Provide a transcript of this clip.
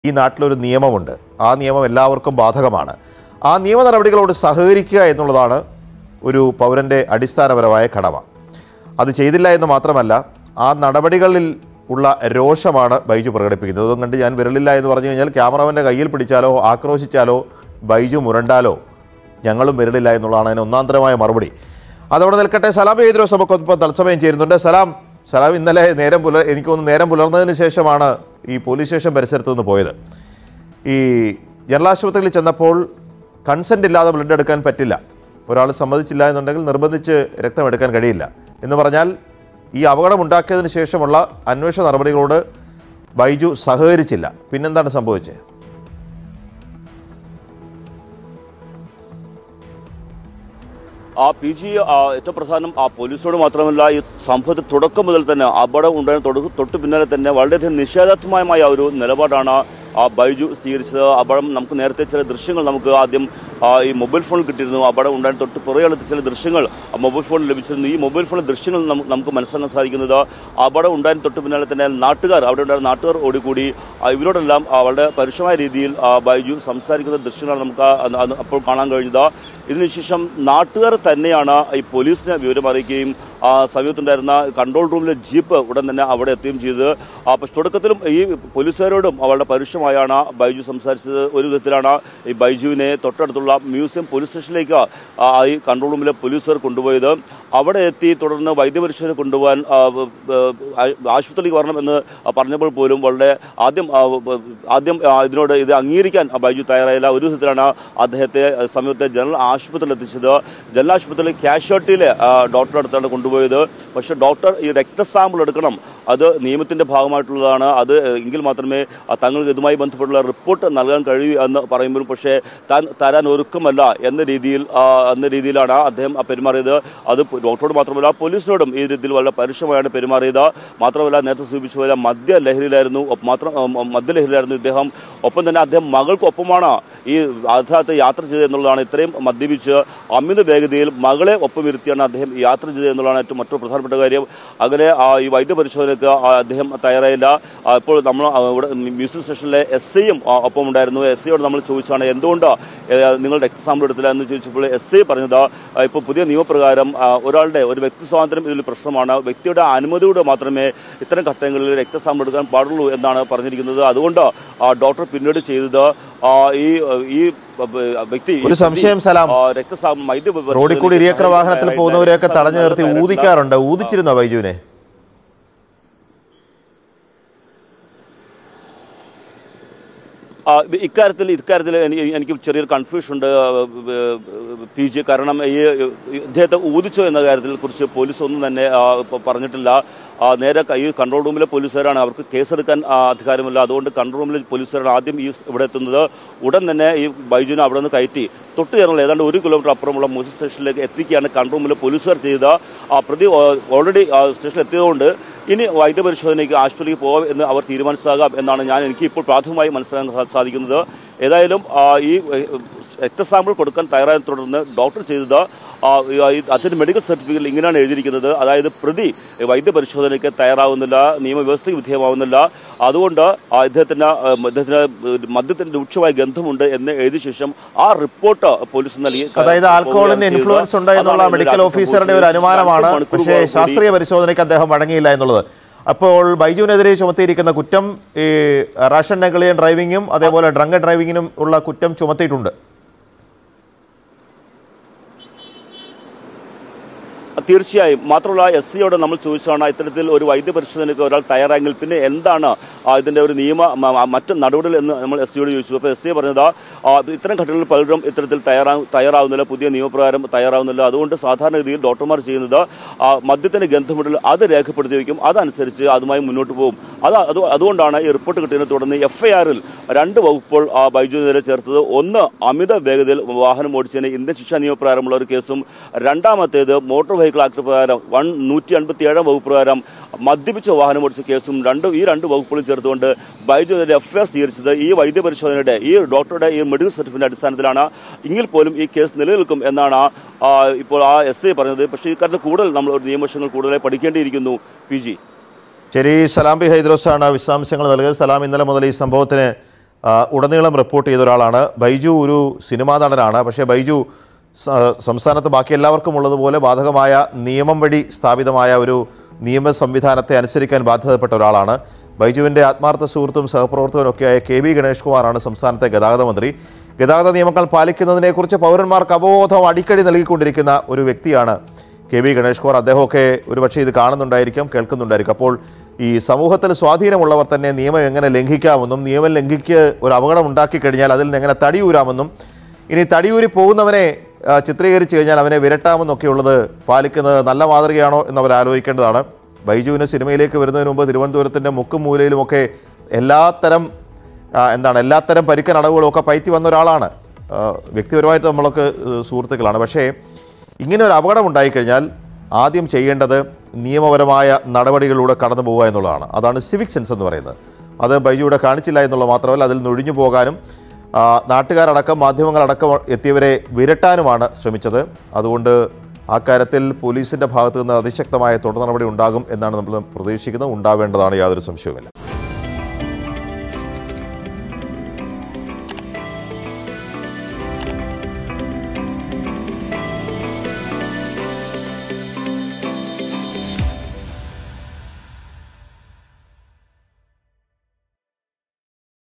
ഈ നാട്ടിലൊരു നിയമമുണ്ട് ആ നിയമം എല്ലാവർക്കും ബാധകമാണ് ആ നിയമ നടപടികളോട് സഹകരിക്കുക എന്നുള്ളതാണ് ഒരു പൗരൻ്റെ അടിസ്ഥാനപരമായ കടമ അത് ചെയ്തില്ല എന്ന് മാത്രമല്ല ആ നടപടികളിൽ ഉള്ള രോഷമാണ് ബൈജു പ്രകടിപ്പിക്കുന്നത് അതും കണ്ട് ഞാൻ വിരലില്ല എന്ന് പറഞ്ഞു കഴിഞ്ഞാൽ ക്യാമറമാൻ്റെ കയ്യിൽ പിടിച്ചാലോ ആക്രോശിച്ചാലോ ബൈജു മുരണ്ടാലോ ഞങ്ങളും വിരലില്ല എന്നുള്ളതാണ് അതിന് ഒന്നാന്തരമായ മറുപടി അതവിടെ നിൽക്കട്ടെ സലാം ഏതൊരു നമുക്കൊപ്പം തത്സമയം ചേരുന്നുണ്ട് സലാം സലാം ഇന്നലെ നേരം പുലർ എനിക്കൊന്ന് നേരം പുലർന്നതിന് ശേഷമാണ് ഈ പോലീസ് സ്റ്റേഷൻ പരിസരത്ത് നിന്ന് പോയത് ഈ ജനറൽ ആശുപത്രിയിൽ ചെന്നപ്പോൾ കൺസെൻ്റ് ഇല്ലാതെ ബ്ലഡ് എടുക്കാൻ പറ്റില്ല ഒരാൾ സമ്മതിച്ചില്ല എന്നുണ്ടെങ്കിൽ നിർബന്ധിച്ച് രക്തം എടുക്കാൻ കഴിയില്ല എന്ന് പറഞ്ഞാൽ ഈ അപകടം ഉണ്ടാക്കിയതിന് ശേഷമുള്ള അന്വേഷണ നടപടികളോട് ബൈജു സഹകരിച്ചില്ല പിന്നെന്താണ് സംഭവിച്ചത് ആ പി ജി ഏറ്റവും പ്രധാനം ആ പോലീസോട് മാത്രമല്ല ഈ സംഭവത്തിൽ തുടക്കം മുതൽ തന്നെ അപകടം ഉണ്ടായ തൊട്ട് തൊട്ട് പിന്നാലെ തന്നെ വളരെയധികം നിഷേധാത്മകമായ ഒരു നിലപാടാണ് ആ ബൈജു സ്വീകരിച്ചത് അപകടം നമുക്ക് നേരത്തെ ചില ദൃശ്യങ്ങൾ നമുക്ക് ആദ്യം ആ, ഈ മൊബൈൽ ഫോണിൽ കിട്ടിയിരുന്നു അപകടം ഉണ്ടായ തൊട്ട് പുറകെടുത്ത് ചില ദൃശ്യങ്ങൾ ആ മൊബൈൽ ഫോണിൽ ലഭിച്ചിരുന്നു ഈ മൊബൈൽ ഫോണിൽ ദൃശ്യങ്ങൾ നമുക്ക് നമുക്ക് മനസ്സിലാക്കാൻ സാധിക്കുന്നത് അപകടം ഉണ്ടായ തൊട്ട് പിന്നാലെ തന്നെ നാട്ടുകാർ അവിടെ ഉണ്ടായിരുന്ന നാട്ടുകാർ ഓടിക്കൂടി ആ, ഇവരോടെല്ലാം ആ, വളരെ പരുഷമായ രീതിയിൽ ആ, ബൈജു സംസാരിക്കുന്ന ദൃശ്യങ്ങളാണ് നമുക്ക് ആ- അന്ന് അന്ന് അപ്പോൾ കാണാൻ കഴിഞ്ഞത് ഇതിനുശേഷം നാട്ടുകാർ തന്നെയാണ് ഈ പോലീസിനെ വിവരം അറിയിക്കുകയും ആ സമയത്തുണ്ടായിരുന്ന കൺട്രോൾ റൂമിലെ ജീപ്പ് ഉടൻ തന്നെ അവിടെ എത്തുകയും ചെയ്തത് ആ, പക്ഷെ തുടക്കത്തിലും ഈ പോലീസുകാരോടും അവരുടെ പരുഷമായാണ് ബൈജു സംസാരിച്ചത് ഒരു വിധത്തിലാണ് ഈ ബൈജുവിനെ തൊട്ടടുത്തുള്ള മ്യൂസിയം പോലീസ് സ്റ്റേഷനിലേക്ക് ആ, ഈ കൺട്രോൾ റൂമിലെ പോലീസുകാർ കൊണ്ടുപോയത് അവിടെ എത്തി തുടർന്ന് വൈദ്യപരിശോധന കൊണ്ടുപോകാൻ ആ, ആ, ആശുപത്രിയിലേക്ക് വരണമെന്ന് പറഞ്ഞപ്പോൾ പോലും വളരെ ആദ്യം ആ, ആദ്യം ആ, ഇതിനോട് ഇത് അംഗീകരിക്കാൻ ബൈജു തയ്യാറായില്ല ഒരു വിധത്തിലാണ് അദ്ദേഹത്തെ സമയത്തെ ജനറൽ ആശുപത്രിയിൽ എത്തിച്ചത് ജനറൽ ആശുപത്രിയിൽ കാഷ്വാലിറ്റിയിലെ ഡോക്ടറെ അടുത്താണ് കൊണ്ടുപോയത് പക്ഷേ ഡോക്ടർ ഈ രക്തസാമ്പിൾ എടുക്കണം അത് നിയമത്തിൻ്റെ ഭാഗമായിട്ടുള്ളതാണ് അത് എങ്കിൽ മാത്രമേ ആ, തങ്ങൾക്ക് ഇതുമായി ബന്ധപ്പെട്ടുള്ള റിപ്പോർട്ട് നൽകാൻ കഴിയൂ എന്ന് പറയുമ്പോഴും പക്ഷേ താൻ തരാൻ ഒരുക്കമല്ല എന്ന രീതിയിൽ ആ, എന്ന രീതിയിലാണ് അദ്ദേഹം ആ പെരുമാറിയത് അത് ഡോക്ടറോട് മാത്രമല്ല പോലീസിനോടും ഈ രീതിയിൽ വളരെ പരുഷമായാണ് പെരുമാറിയത് മാത്രമല്ല നേരത്തെ സൂചിപ്പിച്ച പോലെ മദ്യലഹരിയിലായിരുന്നു ഒപ്പ- മാത്രം ആ, മ- മദ്യലഹരിയിലായിരുന്നു ഇദ്ദേഹം ഒപ്പം തന്നെ അദ്ദേഹം മകൾക്കൊപ്പമാണ് ഈ ആധാരത്തെ യാത്ര ചെയ്തത് എന്നുള്ളതാണ് ഇത്രയും മദ്യപിച്ച് അമിത വേഗതയിൽ മകളെ ഒപ്പം ഇരുത്തിയാണ് അദ്ദേഹം ഈ യാത്ര ചെയ്തത് എന്നുള്ളതാണ് ഏറ്റവും മറ്റൊരു പ്രധാനപ്പെട്ട കാര്യം അങ്ങനെ ആ, ഈ വൈദ്യപരിശോധനയ്ക്ക് ആ, അദ്ദേഹം തയ്യാറായില്ല ആ, ഇപ്പോൾ നമ്മൾ ആ, ഇവിടെ മ്യൂസിയം സ്റ്റേഷനിലെ എസ് ഐയും ഒപ്പം ഉണ്ടായിരുന്നു എസ് ഐയോട് നമ്മൾ ചോദിച്ചാണ് എന്തുകൊണ്ട് ഏ, നിങ്ങൾ രക്തസാമ്പിൾ എടുത്തില്ല എന്ന് ചോദിച്ചപ്പോൾ എസ് ഐ പറഞ്ഞത് ആ, ഇപ്പോൾ പുതിയ നിയമപ്രകാരം ആ, ഒരാളുടെ ഒരു വ്യക്തി സ്വാതന്ത്ര്യം ഇതിൽ പ്രശ്നമാണ് വ്യക്തിയുടെ അനുമതിയോടെ മാത്രമേ ഇത്തരം ഘട്ടങ്ങളിൽ രക്തസാമ്പിൾ എടുക്കാൻ പാടുള്ളൂ എന്നാണ് പറഞ്ഞിരിക്കുന്നത് അതുകൊണ്ട് ആ, ഡോക്ടർ പിന്നീട് ചെയ്തത് ആ, ഈ ഈ വ്യക്തി ഈ ഒരു സംശയം സലാം ആ, രക്തസാം വൈദ്യ റോഡിൽ കൂടി ഇരുചക്ര വാഹനത്തിൽ പോകുന്നവരെയൊക്കെ തടഞ്ഞു നിർത്തി ഊതിക്കാറുണ്ട് ഊതിച്ചിരുന്നോ ബൈജുവിനെ ആ, ഇക്കാര്യത്തിൽ ഇക്കാര്യത്തിൽ എനിക്ക് എനിക്ക് ചെറിയൊരു കൺഫ്യൂഷൻ ഉണ്ട് പി ജി കാരണം ഈ ഇദ്ദേഹത്തെ ഊതിച്ചോ എന്ന കാര്യത്തിൽ കുറിച്ച് പോലീസ് ഒന്നും തന്നെ ആ, പ- പറഞ്ഞിട്ടില്ല ആ, നേരെ ക- ഈ കൺട്രോൾ റൂമിലെ പോലീസുകാരാണ് അവർക്ക് കേസെടുക്കാൻ ആ, അധികാരമില്ല അതുകൊണ്ട് കൺട്രോൾ റൂമിലെ പോലീസുകാരാണ് ആദ്യം ഈ സ് ഇവിടെ എത്തുന്നത് ഉടൻ തന്നെ ഈ ബൈജുവിനെ അവിടെ നിന്ന് കയറ്റി തൊട്ട് ചേർന്നുള്ള ഏതാണ്ട് ഒരു കിലോമീറ്റർ അപ്പുറമുള്ള മൂസി സ്റ്റേഷനിലേക്ക് എത്തിക്കുകയാണ് കൺട്രോൾ റൂമിലെ പോലീസുകാർ ചെയ്ത ആ പ്രതി ഓൾറെഡി സ്റ്റേഷനിൽ എത്തിയതുകൊണ്ട് ഇനി വൈദ്യപരിശോധനയ്ക്ക് ആശുപത്രിക്ക് പോകാം എന്ന് അവർ തീരുമാനിച്ചാകാം എന്നാണ് ഞാൻ എനിക്ക് ഇപ്പോൾ പ്രാഥമികമായി മനസ്സിലാക്കാൻ സാ- സാധിക്കുന്നത് ഏതായാലും ആ, ഈ ഏഹ്, രക്തസാമ്പിൾ കൊടുക്കാൻ തയ്യാറായതിനെ തുടർന്ന് ഡോക്ടർ ചെയ്തത് ആ, ഈ അതിന് മെഡിക്കൽ സർട്ടിഫിക്കറ്റിൽ ഇങ്ങനെയാണ് എഴുതിയിരിക്കുന്നത് അതായത് പ്രതി വൈദ്യപരിശോധനയ്ക്ക് തയ്യാറാവുന്നില്ല നിയമവ്യവസ്ഥയ്ക്ക് വിധേയമാവുന്നില്ല അതുകൊണ്ട് ആ, ഇദ്ദേഹത്തിന് ആ, ഇദ്ദേഹത്തിന് മദ്യത്തിന് രൂക്ഷമായ ഗന്ധമുണ്ട് എന്ന് എഴുതിയ ശേഷം ആ റിപ്പോർട്ട് പോലീസ് നൽകി അതായത് ആൽക്കഹോളിന്റെ പോവുകയാണ് ചെയ്തത്. ഇൻഫ്ലുവൻസ് ഉണ്ട് എന്നുള്ള അതാണ് മെഡിക്കൽ ഇതിനകത്ത് ഓഫീസറുടെ ഒരു സംഭവിച്ചത്. അനുമാനമാണ് രണ്ട് മണിക്കൂർ പക്ഷേ കൂടി ശാസ്ത്രീയ പരിശോധനയ്ക്ക് അദ്ദേഹം വഴങ്ങിയില്ല എന്നുള്ളത് അപ്പോൾ ബൈജുവിനെതിരെ ചുമത്തിയിരിക്കുന്ന കുറ്റം ഈ റാഷൻ നെഗ്ലിയൻ ഡ്രൈവിങ്ങും അതേപോലെ ഡ്രങ്ക് ഡ്രൈവിങ്ങിനും ഉള്ള കുറ്റം ചുമത്തിയിട്ടുണ്ട് തീർച്ചയായും മാത്രമല്ല എസ് സിയോട് നമ്മൾ ചോദിച്ചതാണ് ഇത്തരത്തിൽ ഒരു വൈദ്യപരിശോധനയ്ക്ക് ഒരാൾ തയ്യാറായെങ്കിൽ പിന്നെ എന്താണ് ആ, ഇതിന്റെ ഒരു നിയമ മ- മ- മറ്റ് നടപടികൾ എന്ന് നമ്മൾ എസ് സിയോട് ചോദിച്ചു അപ്പോൾ എസ് സി പറഞ്ഞത് ആ, ഇത്തരം ഘട്ടങ്ങളിൽ പലരും ഇത്തരത്തിൽ തയ്യാറാ തയ്യാറാവുന്നില്ല പുതിയ നിയമപ്രകാരം തയ്യാറാവുന്നില്ല അതുകൊണ്ട് സാധാരണഗതിയിൽ ഡോക്ടർമാർ ചെയ്യുന്നത് ആ, മദ്യത്തിന് ഗന്ധമുണ്ടെങ്കിൽ അത് രേഖപ്പെടുത്തി വയ്ക്കും അതനുസരിച്ച് അതുമായി മുന്നോട്ട് പോകും അത് അത് അതുകൊണ്ടാണ് ഈ റിപ്പോർട്ട് കിട്ടിയതിനെ തുടർന്ന് എഫ് ഐ ആറിൽ രണ്ട് വകുപ്പുകൾ ആ, ബൈജുവിനെതിരെ ചേർത്തത് ഒന്ന് അമിത വേഗതയിൽ വാഹനം ഓടിച്ചതിന് ഇന്ത്യൻ ശിക്ഷാ നിയമപ്രകാരമുള്ള ഒരു കേസും രണ്ടാമത്തേത് മോട്ടോർ വെഹിക്കിൾ ആക്ട് പ്രകാരം വൺ നൂറ്റി അൻപത്തി ഏഴാം വകുപ്പ് പ്രകാരം മദ്യപിച്ച വാഹനം ഓടിച്ച കേസും രണ്ട് ഈ രണ്ട് വകുപ്പുകളും ചേർത്തുകൊണ്ട് ബൈജുവിനെതിരെ എഫ് ഐ ആർ സ്വീകരിച്ചത് ഈ വൈദ്യപരിശോധനയുടെ ഈ ഡോക്ടറുടെ ഈ മെഡിക്കൽ സർട്ടിഫിക്കറ്റിന്റെ അടിസ്ഥാനത്തിലാണ് എങ്കിൽ പോലും ഈ കേസ് നിലനിൽക്കും എന്നാണ് ആ, ഇപ്പോൾ ആ എസ് ഐ പറഞ്ഞത് പക്ഷേ ഇക്കാര്യത്തിൽ കൂടുതൽ നമ്മൾ ഒരു നിയമവശങ്ങൾ കൂടുതലായി പഠിക്കേണ്ടിയിരിക്കുന്നു പി ജി ശരി സലാം ബി ഹൈദ്രോസാണ് വിശദാംശങ്ങൾ നൽകിയത് സലാം ഇന്നലെ മുതൽ ഈ സംഭവത്തിന് ആ, ഉടനീളം റിപ്പോർട്ട് ചെയ്ത ഒരാളാണ് ബൈജു ഒരു സിനിമാ നടനാണ് പക്ഷേ ബൈജു സ- സംസ്ഥാനത്ത് ബാക്കി എല്ലാവർക്കും ഉള്ളതുപോലെ ബാധകമായ നിയമം വഴി സ്ഥാപിതമായ ഒരു നിയമ സംവിധാനത്തെ അനുസരിക്കാൻ ബാധ്യതപ്പെട്ട ഒരാളാണ് ബൈജുവിൻ്റെ ആത്മാർത്ഥ സുഹൃത്തും സഹപ്രവർത്തകനൊക്കെയായ കെ വി ഗണേഷ് കുമാറാണ് സംസ്ഥാനത്തെ ഗതാഗത മന്ത്രി ഗതാഗത നിയമങ്ങൾ പാലിക്കുന്നതിനെക്കുറിച്ച് പൗരന്മാർക്ക് അവബോധം അടിക്കടി നൽകിക്കൊണ്ടിരിക്കുന്ന ഒരു വ്യക്തിയാണ് കെ വി ഗണേഷ് കുമാർ അദ്ദേഹമൊക്കെ ഒരുപക്ഷെ ഇത് കാണുന്നുണ്ടായിരിക്കും കേൾക്കുന്നുണ്ടായിരിക്കും അപ്പോൾ ഈ സമൂഹത്തിൽ സ്വാധീനമുള്ളവർ തന്നെ നിയമം എങ്ങനെ ലംഘിക്കാമെന്നും നിയമം ലംഘിക്ക് ഒരു അപകടം ഉണ്ടാക്കി കഴിഞ്ഞാൽ അതിൽ നിന്ന് എങ്ങനെ തടിയൂരാമെന്നും ഇനി തടിയൂരി പോകുന്നവനെ ആ, ചിത്രീകരിച്ചു കഴിഞ്ഞാൽ അവനെ വിരട്ടാമെന്നൊക്കെയുള്ളത് പാലിക്കുന്നത് നല്ല മാതൃകയാണോ എന്നവർ ആലോചിക്കേണ്ടതാണ് ബൈജുവിന് സിനിമയിലേക്ക് വരുന്നതിന് മുമ്പ് തിരുവനന്തപുരത്തിൻ്റെ മുക്കും മൂലയിലുമൊക്കെ എല്ലാത്തരം ആ, എന്താണ് എല്ലാത്തരം പരിക്കൻ അടവുകളും ഒക്കെ പയറ്റി വന്ന ഒരാളാണ് ആ, വ്യക്തിപരമായിട്ട് നമ്മളൊക്കെ ഏഹ്, സുഹൃത്തുക്കളാണ് പക്ഷേ ഇങ്ങനെ ഒരു അപകടം ഉണ്ടായിക്കഴിഞ്ഞാൽ ആദ്യം ചെയ്യേണ്ടത് നിയമപരമായ നടപടികളിലൂടെ കടന്നു പോകുക എന്നുള്ളതാണ് അതാണ് സിവിക് സെൻസ് എന്ന് പറയുന്നത് അത് ബൈജു ഇവിടെ കാണിച്ചില്ല എന്നുള്ളത് മാത്രമല്ല അതിൽ നൊഴിഞ്ഞു പോകാനും ആ, നാട്ടുകാരടക്കം മാധ്യമങ്ങളടക്കം എത്തിയവരെ വിരട്ടാനുമാണ് ശ്രമിച്ചത് അതുകൊണ്ട് ആ കാര്യത്തിൽ പോലീസിൻ്റെ ഭാഗത്തു നിന്ന് അതിശക്തമായ തുടർ നടപടി ഉണ്ടാകും എന്നാണ് നമ്മൾ പ്രതീക്ഷിക്കുന്നത് ഉണ്ടാവേണ്ടതാണ് യാതൊരു സംശയവുമില്ല